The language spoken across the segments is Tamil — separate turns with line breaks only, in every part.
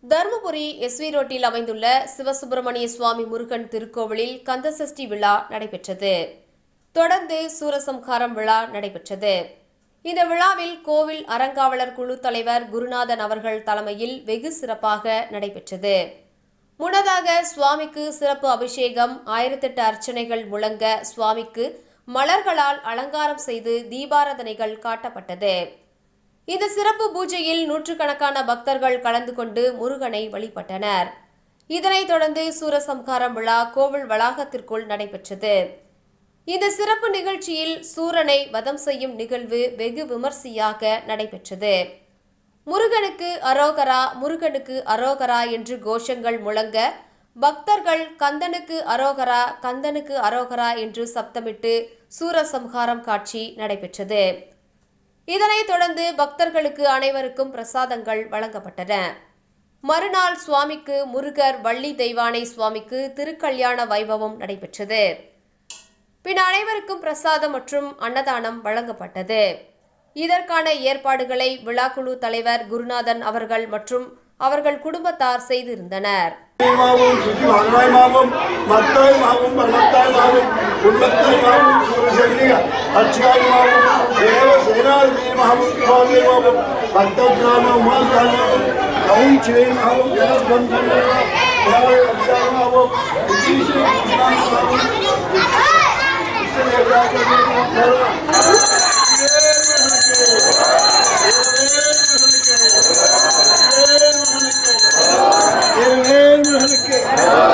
தருமபுரி எஸ்வி ரோட்டில் அமைந்துள்ள சிவசுப்பிரமணிய சுவாமி முருகன் திருக்கோவிலில் கந்தசஷ்டி விழா நடைபெற்றது தொடர்ந்து சூரசம்ஹாரம் விழா நடைபெற்றது இந்த விழாவில் கோவில் அறங்காவலர் குழு தலைவர் குருநாதன் அவர்கள் தலைமையில் வெகு சிறப்பாக நடைபெற்றது முன்னதாக சுவாமிக்கு சிறப்பு அபிஷேகம் ஆயிரத்தெட்டு அர்ச்சனைகள் முழங்க சுவாமிக்கு மலர்களால் அலங்காரம் செய்து தீபாராதனைகள் காட்டப்பட்டது இந்த சிறப்பு பூஜையில் நூற்றுக்கணக்கான பக்தர்கள் கலந்து கொண்டு முருகனை வழிபட்டனர் இதனைத் தொடர்ந்து சூரசம்ஹாரம் விழா கோவில் வளாகத்திற்குள் நடைபெற்றது இந்த சிறப்பு நிகழ்ச்சியில் சூரனை வதம் செய்யும் நிகழ்வு வெகு விமர்சையாக நடைபெற்றது முருகனுக்கு அரோகரா முருகனுக்கு அரோகரா என்று கோஷங்கள் முழங்க பக்தர்கள் கந்தனுக்கு அரோகரா கந்தனுக்கு அரோகரா என்று சப்தமிட்டு சூரசம்ஹாரம் காட்சி நடைபெற்றது இதனைத் தொடர்ந்து பக்தர்களுக்கு அனைவருக்கும் பிரசாதங்கள் வழங்கப்பட்டன மறுநாள் சுவாமிக்கு முருகர் வள்ளி தெய்வானை சுவாமிக்கு திருக்கல்யாண வைபவம் நடைபெற்றது பின் அனைவருக்கும் பிரசாதம் மற்றும் அன்னதானம் வழங்கப்பட்டது இதற்கான ஏற்பாடுகளை விழாக்குழு தலைவர் குருநாதன் அவர்கள் மற்றும் அவர்கள் குடும்பத்தார் செய்திருந்தனர்
மாவும் சுற்றி வாங்கனாய் மாவும் மத்தாய் மாவும் பர்மத்தாய் மாவும் உண்மத்தாய் மாவும் சூரசேனிக அச்சாய் மாவும் தேவ சேனாதிபதி மாவும் கிபாலி மாவும் பக்தகிராம உமாசாய் மாவும் கவுன் சிலை மாவும் ஜனபம் தேவ அச்சாய் மாவும் உத்தீஷி கிருஷ்ணாய் மாவும் ஏழுக்கு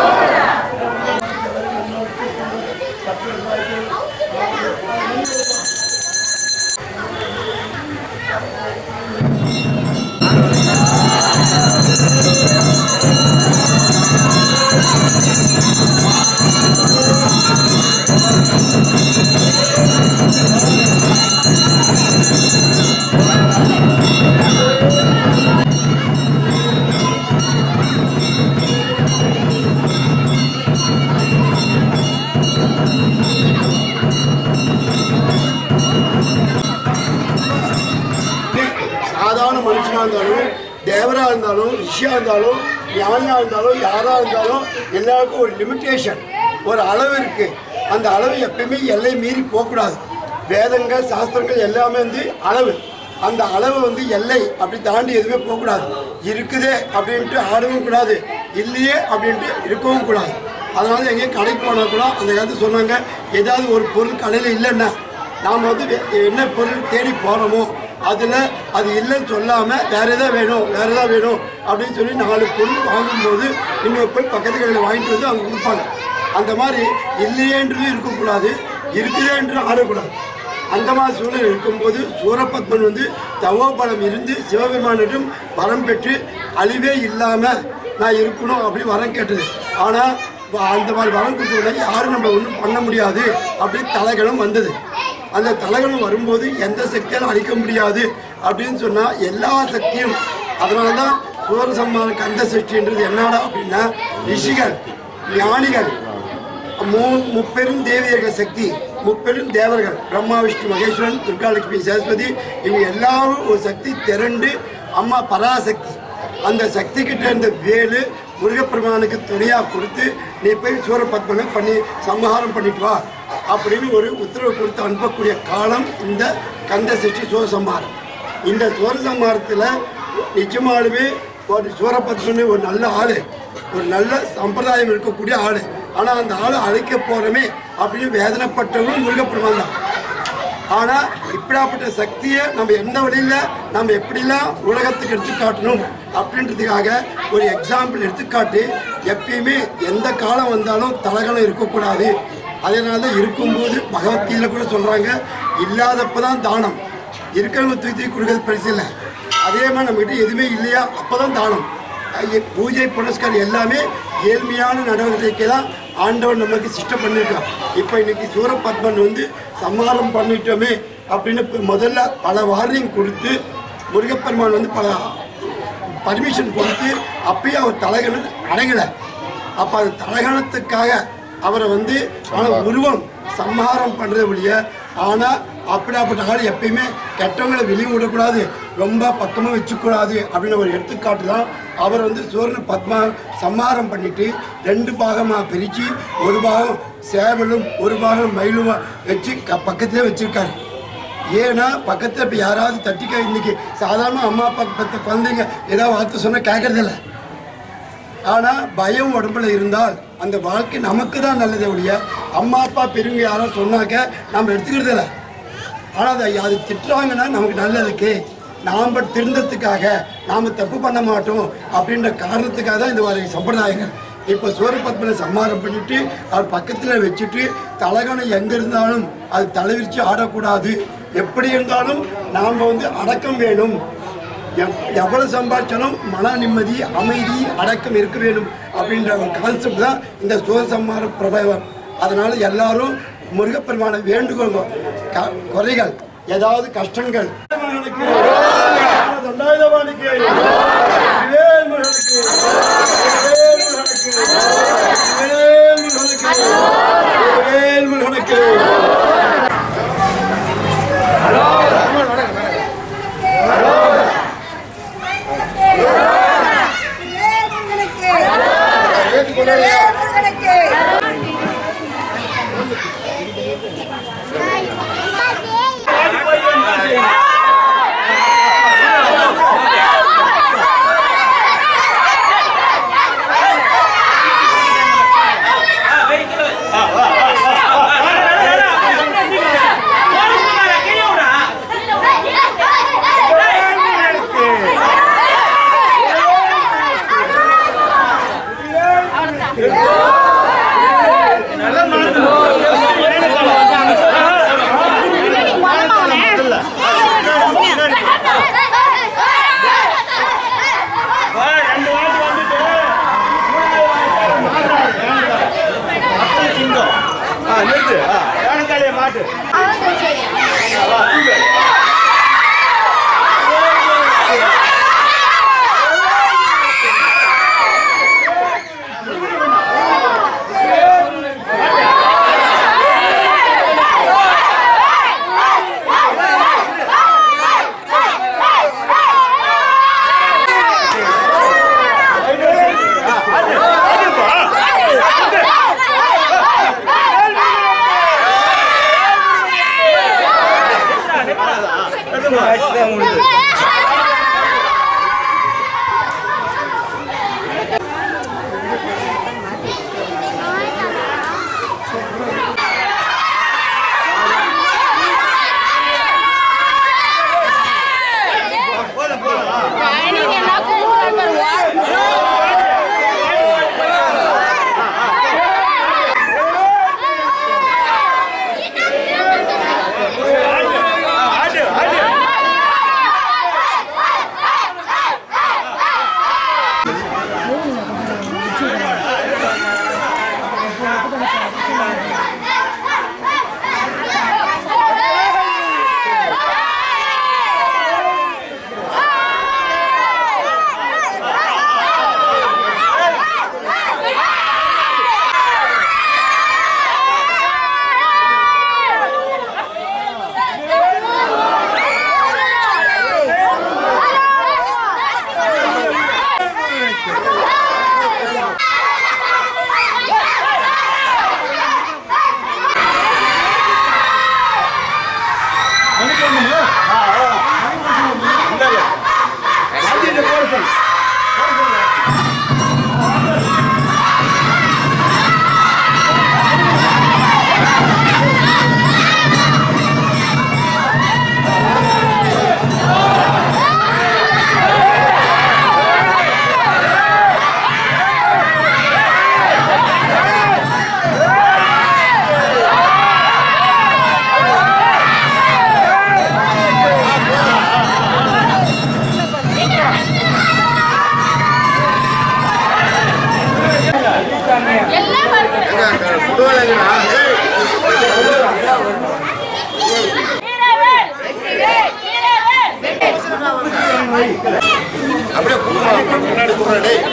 சாதாரண மனுஷனா இருந்தாலும் தேவரா இருந்தாலும் ரிஷியா இருந்தாலும் ஞானியா இருந்தாலும் யாரா இருந்தாலும் எல்லாருக்கும் ஒரு லிமிட்டேஷன் ஒரு அளவு இருக்கு அந்த அளவு எப்பயுமே எல்லை மீறி போகக்கூடாது வேதங்கள் சாஸ்திரங்கள் எல்லாமே வந்து அளவு அந்த அளவு வந்து எல்லை அப்படி தாண்டி எதுவுமே போகக்கூடாது இருக்குதே அப்படின்ட்டு ஆடவும் கூடாது இல்லையே அப்படின்ட்டு இருக்கவும் கூடாது அதனால எங்கேயும் கடைக்கு போனால் கூட அந்த காலத்து சொன்னாங்க ஏதாவது ஒரு பொருள் கடையில் இல்லைன்னா நாம் வந்து வே- என்ன பொருள் தேடி போகிறோமோ அதில் அது இல்லைன்னு சொல்லாமல் வேற எதாவது வேணும் வேற எதாவது வேணும் அப்படின்னு சொல்லி நாலு பொருள் வாங்கும்போது இன்னொரு போய் பக்கத்து கடையில் வாங்கிட்டு வந்து அவங்க கொடுப்பாங்க அந்த மாதிரி இல்லையேன்றது இருக்கக்கூடாது இருக்குதேன்றது ஆடக்கூடாது அந்த மாதிரி சூழல் இருக்கும்போது சூரபத்மன் வந்து தவோபலம் இருந்து சிவபெருமானிடம் வரம் பெற்று அழிவே இல்லாமல் நான் இருக்கணும் அப்படி வரம் கேட்டது ஆனால் அந்த மாதிரி வரம் கொடுத்த உடனே யாரும் நம்ம ஒன்றும் பண்ண முடியாது அப்படின்னு தலைகளும் வந்தது அந்த தலைகளும் வரும்போது எந்த சக்தியாலும் அழிக்க முடியாது அப்படின்னு சொன்னால் எல்லா சக்தியும் அதனால தான் சூரசம்மான கந்த சஷ்டின்றது என்னடா அப்படின்னா ரிஷிகள் ஞானிகள் மூ முப்பெரும் தேவியர்கள் சக்தி முப்பெரும் தேவர்கள் பிரம்மா விஷ்ணு மகேஸ்வரன் துர்காலட்சுமி சரஸ்வதி இவங்க எல்லாரும் ஒரு சக்தி திரண்டு அம்மா பராசக்தி அந்த சக்தி கிட்ட இருந்த வேலு முருகப்பெருமானுக்கு துணையாக கொடுத்து நீ போய் சூரபத்மனை பண்ணி சம்ஹாரம் பண்ணிட்டு வா அப்படின்னு ஒரு உத்தரவு கொடுத்து அனுப்பக்கூடிய காலம் இந்த கந்த சஷ்டி சூரசம்ஹாரம் இந்த சூரசம்ஹாரத்தில் நிஜமாலுமே ஒரு சூரபத்மன் ஒரு நல்ல ஆளு ஒரு நல்ல சம்பிரதாயம் இருக்கக்கூடிய ஆளு ஆனா அந்த ஆளை அழைக்க போறோமே அப்படின்னு வேதனைப்பட்டவரும் முருகப்பெருமான் தான் ஆனா இப்படியாப்பட்ட சக்தியை நம்ம எந்த வழியில நம்ம எப்படிலாம் உலகத்துக்கு எடுத்து காட்டணும் அப்படின்றதுக்காக ஒரு எக்ஸாம்பிள் எடுத்துக்காட்டு எப்பயுமே எந்த காலம் வந்தாலும் தலகணம் இருக்கக்கூடாது அதனால தான் இருக்கும்போது பகவத்கீதையில கூட சொல்றாங்க இல்லாதப்ப தான் தானம் இருக்கிறவங்க தூக்கி தூக்கி கொடுக்கறது பெருசு இல்லை அதே மாதிரி நம்மகிட்ட எதுவுமே இல்லையா அப்பதான் தானம் ஐய- பூஜை புனஸ்காரம் எல்லாமே ஏழ்மையான நடவடிக்கை தான் ஆண்டவன் நமக்கு சிஸ்டம் பண்ணியிருக்கான் இப்போ இன்னைக்கு சூரபத்மன் வந்து சம்ஹாரம் பண்ணிட்டோமே அப்படின்னு இப்ப முதல்ல பல வார்னிங் கொடுத்து முருகப்பெருமான் வந்து பல பர்மிஷன் கொடுத்து அப்பயும் அவர் தலைகணம் அடங்கலை அப்போ அது தலகணத்துக்காக அவரை வந்து ஆனால் உருவம் சம்ஹாரம் பண்ணுறது ஒழிய ஆனால் அப்படியாப்பட்ட ஆள் எப்பயுமே கெட்டவங்களை வெளியே விடக்கூடாது ரொம்ப பக்கமாக வச்சுக்கூடாது அப்படின்னு ஒரு எடுத்துக்காட்டு தான் அவர் வந்து சூரியனை பத்மா சம்மாரம் பண்ணிட்டு ரெண்டு பாகமாக பிரித்து ஒரு பாகம் சேவலும் ஒரு பாகம் மயிலும் வச்சு க பக்கத்திலே வச்சுருக்காரு ஏன்னா பக்கத்தில் இப்போ யாராவது தட்டிக்க இன்னைக்கு சாதாரண அம்மா அப்பா பத்த குழந்தைங்க ஏதாவது வார்த்தை சொன்னால் கேட்கறதில்ல ஆனால் பயம் உடம்புல இருந்தால் அந்த வாழ்க்கை நமக்கு தான் நல்லதே ஒழிய அம்மா அப்பா பெரியவங்க யாரோ சொன்னாக்க நம்ம எடுத்துக்கிறது இல்லை ஆனால் அதை அது திட்டுறாங்கன்னா நமக்கு நல்லதுக்கு நாம் திருந்தத்துக்காக நாம் தப்பு பண்ண மாட்டோம் அப்படின்ற காரணத்துக்காக தான் இந்த மாதிரி சம்பிரதாயங்கள் இப்போ சூரபத்மனை சம்மாரம் பண்ணிட்டு அவர் பக்கத்தில் வச்சுட்டு தலகணம் எங்கே இருந்தாலும் அது தலைவிரிச்சு ஆடக்கூடாது எப்படி இருந்தாலும் நாம் வந்து அடக்கம் வேணும் எவ்- எவ்வளவு சம்பாதிச்சாலும் மன நிம்மதி அமைதி அடக்கம் இருக்க வேண்டும் அப்படின்ற ஒரு கான்செப்ட் தான் இந்த சூரசம்மார பிரபவம் அதனால எல்லாரும் முருகப்பெருமான வேண்டுகோங்க க- குறைகள் ஏதாவது கஷ்டங்கள் தண்டாயுதபாணிக்கு, வேல் முருகனுக்கு, வேல் முருகனுக்கு, வேல் முருகனுக்கு, வேல் முருகனுக்கு.
மாட்டு ஆட்டு ஆட்டு
அப்படியே குடும்பம் முன்னாடி குடுறா டேய்